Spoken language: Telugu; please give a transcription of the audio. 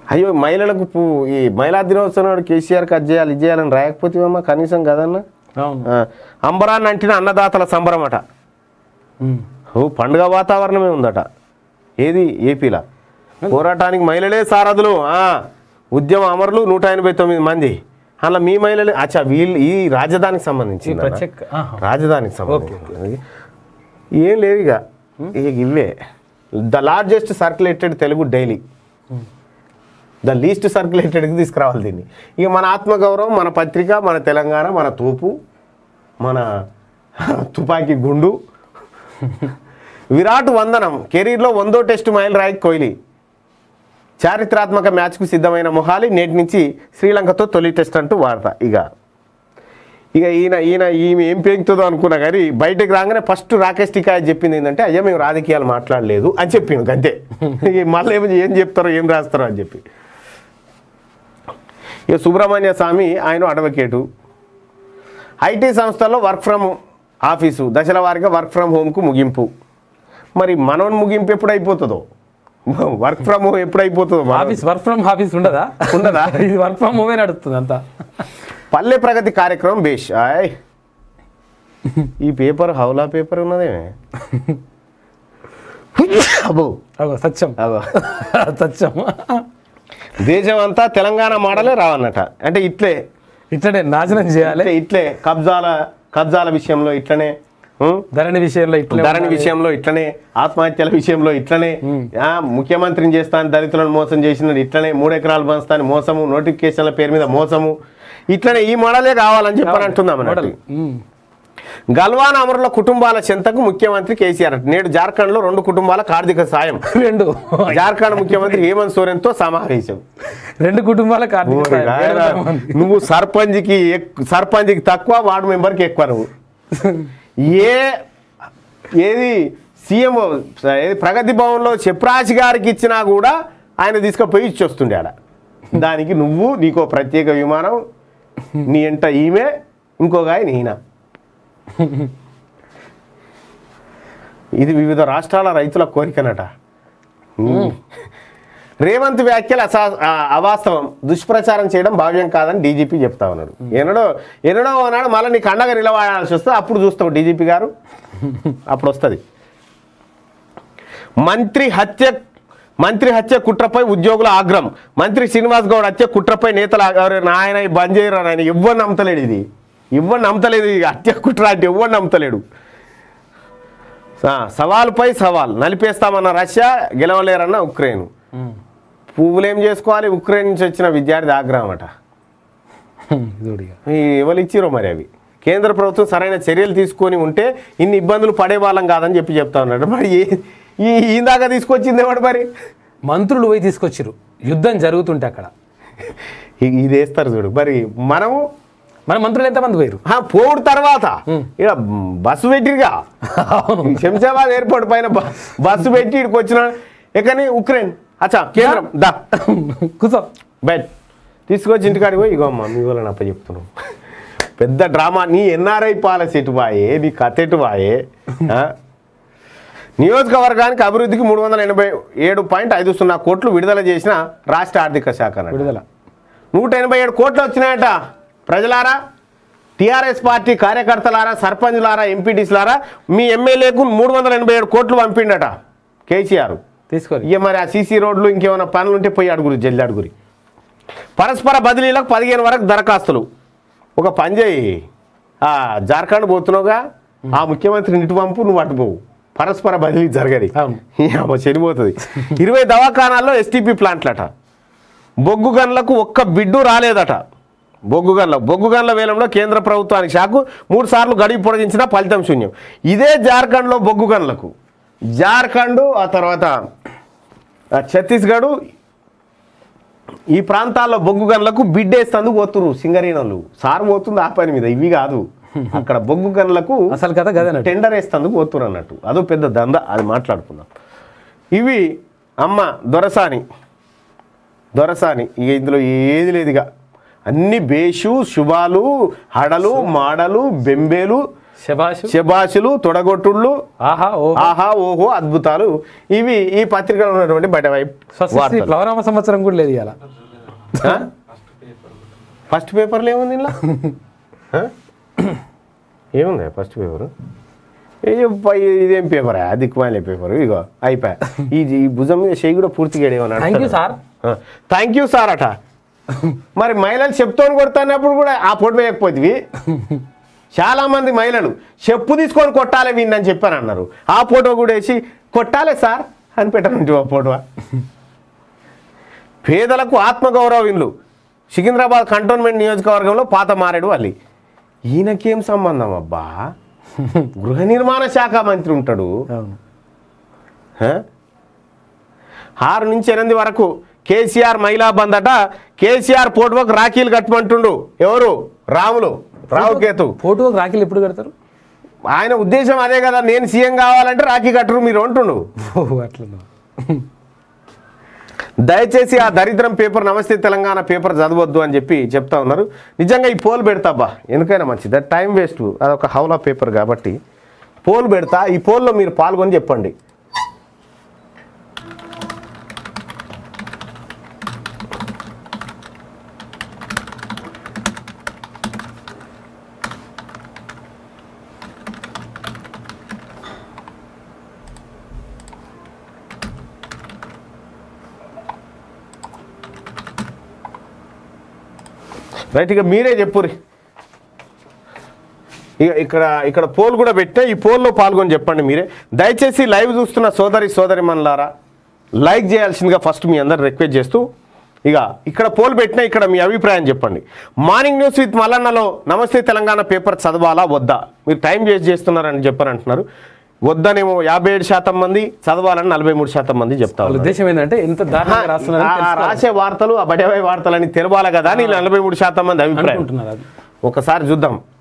అయ్యో మహిళలకు పూ- ఈ మహిళా దినోత్సవం నాడు కేసీఆర్కి అది చేయాలి ఇది చేయాలని రాయకపోతేవమ్మా కనీసం కదన్నా అవును ఆ, అంబరాన్ని అంటిన అన్నదాతల సంబరమట ఉమ్. ఓ పండుగ వాతావరణమే ఉందట ఏది ఏపీలా పోరాటానికి మహిళలే సారథులు ఆ, ఉద్యమ అమరులు నూట ఎనభై తొమ్మిది మంది అలా మీ మహిళలే అచ్చా వీళ్ళు ఈ రాజధానికి ఈ సంబంధించి ప్రత్యేక ఆహా. రాజధానికి సంబంధించి ఏం లేవు ఇక ఇక ఇవే the largest circulated Telugu daily the least సర్క్యులేటెడ్కి తీసుకురావాలి దీన్ని ఇక మన ఆత్మగౌరవం మన పత్రిక మన తెలంగాణ మన తోపు మన తుపాకీ గుండు విరాట్ వందనం కెరీర్లో వందో టెస్ట్ మైల్ రాయి కోహ్లీ చారిత్రాత్మక మ్యాచ్కు సిద్ధమైన మొహాలి నేటి నుంచి శ్రీలంకతో తొలి టెస్ట్ అంటూ వార్త ఇక ఇక ఈయన ఈయన ఈమె ఏం పెంచుతుందో అనుకున్నా కానీ బయటకు రాగానే ఫస్ట్ రాకేష్ టికాయ చెప్పింది ఏంటంటే అయ్యా మేము రాజకీయాలు మాట్లాడలేదు అని చెప్పిండు అంతే ఇక మళ్ళీ ఏమో ఏం చెప్తారో ఏం రాస్తారో అని చెప్పి ఇక సుబ్రహ్మణ్య స్వామి ఆయన అడ్వకేటు ఐటీ సంస్థల్లో వర్క్ ఫ్రమ్ ఆఫీసు దశల వారీగా వర్క్ ఫ్రమ్ హోమ్కు ముగింపు మరి మనోని ముగింపు ఎప్పుడు అయిపోతుందో వర్క్ ఫ్రమ్ హోమ్ ఎప్పుడు అయిపోతుందో మనోని? ఆఫీస్ వర్క్ ఫ్రమ్ ఆఫీస్ ఉండదా ఉండదా? ఇది వర్క్ ఫ్రమ్ హోమే నడుస్తుంది అంతా పల్లె ప్రగతి కార్యక్రమం బేష్ ఆయ్ ఈ పేపర్ హౌలా పేపర్ ఉన్నదేమే అబ్బో అగో సత్యం అగో సత్యం దేశం అంతా తెలంగాణ మోడలే రావన్నట అంటే ఇట్లే ఇట్లనే నాశనం చేయాలి ఇట్లే ఇట్లే కబ్జాల కబ్జాల విషయంలో ఇట్లనే ఉం? ధరణి విషయంలో ఇట్లనే ధరణి ఉండాలి. విషయంలో ఇట్లనే ఆత్మహత్యల విషయంలో ఇట్లనే ఆ, ముఖ్యమంత్రిని చేస్తాను దళితులను మోసం చేసినది ఇట్లనే మూడు ఎకరాలు పంచుతాను మోసము నోటిఫికేషన్ల పేరు మీద మోసము ఇట్లనే ఈ మోడలే కావాలని చెప్పని అంటున్నాం మోడల్ అన్నట్టు ఉమ్. గల్వాన్ అమరుల కుటుంబాల చెంతకు ముఖ్యమంత్రి కేసీఆర్ నేడు జార్ఖండ్లో రెండు కుటుంబాలకు ఆర్థిక సాయం రెండు జార్ఖండ్ ముఖ్యమంత్రి హేమంత్ సోరెన్తో సమావేశం రెండు కుటుంబాలకు ఆర్థిక ఓరి సాయం. ఏడు నాయనా, వందల మంది. నువ్వు సర్పంచ్కి ఎక్- సర్పంచ్కి తక్కువ వార్డు మెంబర్కి ఎక్కువ నువ్వు ఏ ఏది సీఎం ఏది ప్రగతి భవన్లో చెప్రాజ్ గారికి ఇచ్చినా కూడా ఆయన తీసుకుపోయి ఇచ్చి వస్తుండే ఆడ దానికి నువ్వు నీకో ప్రత్యేక విమానం నీ ఎంట ఈమె ఇంకొక ఆయన ఈయన ఇది వివిధ రాష్ట్రాల రైతుల కోరికనట రేవంత్ వ్యాఖ్యలు అసా ఆ, అవాస్తవం దుష్ప్రచారం చేయడం భావ్యం కాదని డీజీపీ చెప్తా ఉన్నాడు ఎన్నడో ఎన్నడో అన్నాడు మళ్ళీ నీకు అండగా నిలబడాల్సి వస్తే అప్పుడు చూస్తావు డీజీపీ గారు అప్పుడు వస్తుంది మంత్రి హత్య మంత్రి హత్య కుట్రపై ఉద్యోగుల ఆగ్రహం మంత్రి శ్రీనివాస్ గౌడ్ హత్య కుట్రపై నేతల ఆగ్రహం. నాయన ఈ బంద్ చేయరు ఆయన ఎవ్వరు నమ్మతలేడు ఇది ఎవ్వరు నమ్మతలేదు ఈ హత్య కుట్ర అంటే ఎవ్వరు నమ్మతలేడు ఆ, సవాలుపై సవాల్ నలిపేస్తామన్న రష్యా గెలవలేరన్న ఉక్రెయిన్ ఉమ్. పువ్వులు ఏం చేసుకోవాలి ఉక్రెయిన్ నుంచి వచ్చిన విద్యార్థి ఆగ్రహం అట చూడిగా ఈ ఎవరు ఇచ్చిరో మరి అవి కేంద్ర ప్రభుత్వం సరైన చర్యలు తీసుకొని ఉంటే ఇన్ని ఇబ్బందులు పడే వాళ్ళం కాదని చెప్పి చెప్తా ఉన్నాడు మరి ఏ- ఈ ఇందాక తీసుకొచ్చింది ఎవడు మరి మంత్రులు పోయి తీసుకొచ్చిరు యుద్ధం జరుగుతుంటే అక్కడ ఇ- ఇది వేస్తారు చూడు మరి మనము మన మంత్రులు ఎంతమంది పోయారు ఆ, పోవుడు తర్వాత ఇక బస్సు పెట్టిరుగా అవును ఈ శంషాబాద్ ఎయిర్పోర్ట్ పైన బ- బస్సు పెట్టి ఇక్కడికి వచ్చిన ఎక్కని ఉక్రెయిన్ అచ్చా కేంద్రం దా కూర్చో బెట్ తీసుకొచ్చి ఇంటికాడికి పోయి ఇగో అమ్మ మీ వాళ్ళని అప్ప చెప్తున్నాం పెద్ద డ్రామా నీ ఎన్ఆర్ఐ పాలసీ ఎటు బాయే నీ కథ ఎటు బాయే ఆ? నియోజకవర్గానికి అభివృద్ధికి మూడు వందల ఎనభై ఏడు పాయింట్ ఐదు సున్నా కోట్లు విడుదల చేసిన రాష్ట్ర ఆర్థిక శాఖ అన్నట్టు. విడుదల నూట ఎనభై ఏడు కోట్లు వచ్చినాయట ప్రజలారా టీఆర్ఎస్ పార్టీ కార్యకర్తలారా సర్పంచ్లారా ఎంపీటీస్లారా మీ ఎమ్మెల్యేకు మూడు వందల ఎనభై ఏడు కోట్లు పంపిండట కేసీఆర్ తీసుకోరు ఇక మరి ఆ సీసీ రోడ్లు ఇంకేమైనా పనులు ఉంటే పోయి అడుగురి జల్లి అడుగురి పరస్పర బదిలీలకు పదిహేను వరకు దరఖాస్తులు ఒక పని చేయి ఆ జార్ఖండ్ పోతున్నావుగా ఆ ముఖ్యమంత్రిని ఇటు పంపు నువ్వు అటు పోవు పరస్పర బదిలీ జరగది అవును. అమ్మ చనిపోతుంది ఇరవై దవాఖానాల్లో ఎస్టీపీ ప్లాంట్లట బొగ్గు గన్లకు ఒక్క బిడ్డు రాలేదట బొగ్గు గన్ల బొగ్గు గన్ల వేలంలో కేంద్ర ప్రభుత్వానికి షాకు మూడు సార్లు గడివి పొడిగించిన ఫలితం శూన్యం ఇదే జార్ఖండ్లో బొగ్గు గన్లకు జార్ఖండ్ ఆ తర్వాత ఆ ఛత్తీస్గఢ్ ఈ ప్రాంతాల్లో బొగ్గు గన్లకు బిడ్డేస్తందుకు పోతురు సింగరీనలు సార్ పోతుంది ఆ పని మీద ఇవి కాదు అక్కడ బొగ్గు గన్లకు అసలు కథ గదనట్టు టెండర్ వేస్తందుకు పోతురు అన్నట్టు అదో పెద్ద దంద అది మాట్లాడుకుందాం ఇవి అమ్మ దొరసాని దొరసాని ఇక ఇందులో ఏది లేదు ఇక అన్ని బేషు శుభాలు హడలు మాడలు బెంబేలు శబాషు శబాషులు తొడగొట్టుళ్ళు ఆహా ఓ ఆహా ఓహో అద్భుతాలు ఇవి ఈ పత్రికలో ఉన్నటువంటి బయట వైపు స్వస్తి శ్రీ ప్లవరామ సంవత్సరం కూడా లేదు ఇలా ఫస్ట్ పేపర్లో ఏముంది ఇలా ఆ? ఏముంది ఫస్ట్ పేపర్ ఇదేం పేపర్ అది కుమాలే పేపర్ ఇగో అయిపోయా ఈ ఈ భుజం మీద చేయి కూడా పూర్తిగా thank you sir thank you sir అట మరి మహిళలు చెప్తోని కొడుతున్నప్పుడు కూడా ఆ ఫోటో వేయకపోతుంది చాలా మంది మహిళలు చెప్పు తీసుకొని కొట్టాలి వీడిని చెప్పాను అన్నారు ఆ ఫోటో కూడా వేసి కొట్టాలి సార్ అని పెట్టను ఆ ఫోటో పేదలకు ఆత్మగౌరవ ఇల్లు సికింద్రాబాద్ కంటోన్మెంట్ నియోజకవర్గంలో పాత మారేడు అల్లి ఈయనకేం సంబంధం అబ్బా గృహ నిర్మాణ శాఖ మంత్రి ఉంటాడు అవును హ? ఆరు నుంచి ఎనిమిది వరకు కేసీఆర్ మహిళా బంద్ అట కేసీఆర్ పోటువకు రాఖీలు కట్టమంటుండు ఎవరు రాములు రావుకేతు ఫోటోకి రాఖీలు ఎప్పుడు కడతారు ఆయన ఉద్దేశం అదే కదా నేను సీఎం కావాలంటే రాఖీ కట్టరు మీరు అంటుండు ఓ అట్లా దయచేసి ఆ దరిద్రం పేపర్ నమస్తే తెలంగాణ పేపర్ చదవద్దు అని చెప్పి చెప్తా ఉన్నారు నిజంగా ఈ పోల్ పెడతాబ్బా ఎందుకైనా మంచిది అది టైం వేస్ట్ అదొక హౌలా పేపర్ కాబట్టి పోల్ పెడతా ఈ పోల్లో మీరు పాల్గొని చెప్పండి రైట్ ఇక మీరే చెప్పురి ఇక ఇక్కడ ఇక్కడ పోల్ కూడా పెట్టే ఈ పోల్లో పాల్గొని చెప్పండి మీరే దయచేసి లైవ్ చూస్తున్న సోదరి సోదరి మనలారా లైక్ చేయాల్సిందిగా ఫస్ట్ మీ అందరు రిక్వెస్ట్ చేస్తూ ఇక ఇక్కడ పోల్ పెట్టినా ఇక్కడ మీ అభిప్రాయం చెప్పండి మార్నింగ్ న్యూస్ విత్ మల్లన్నలో నమస్తే తెలంగాణ పేపర్ చదవాలా వద్దా మీరు టైం వేస్ట్ చేస్తున్నారని చెప్పారంటున్నారు వద్దనేమో యాభై ఏడు శాతం మంది చదవాలని నలభై మూడు శాతం మంది చెప్తా వాళ్ళ ఉన్నారు. ఉద్దేశం ఏంటంటే ఎంత దారుణంగా రాస్తున్నారని ఆ తెలుసుకోవాలి. రాసే వార్తలు ఆ బడేవాయి వార్తలు అని తెలవాలి కదా అని నలభై మూడు శాతం మంది అభిప్రాయం అనుకుంటున్నారు అది ఒకసారి చూద్దాం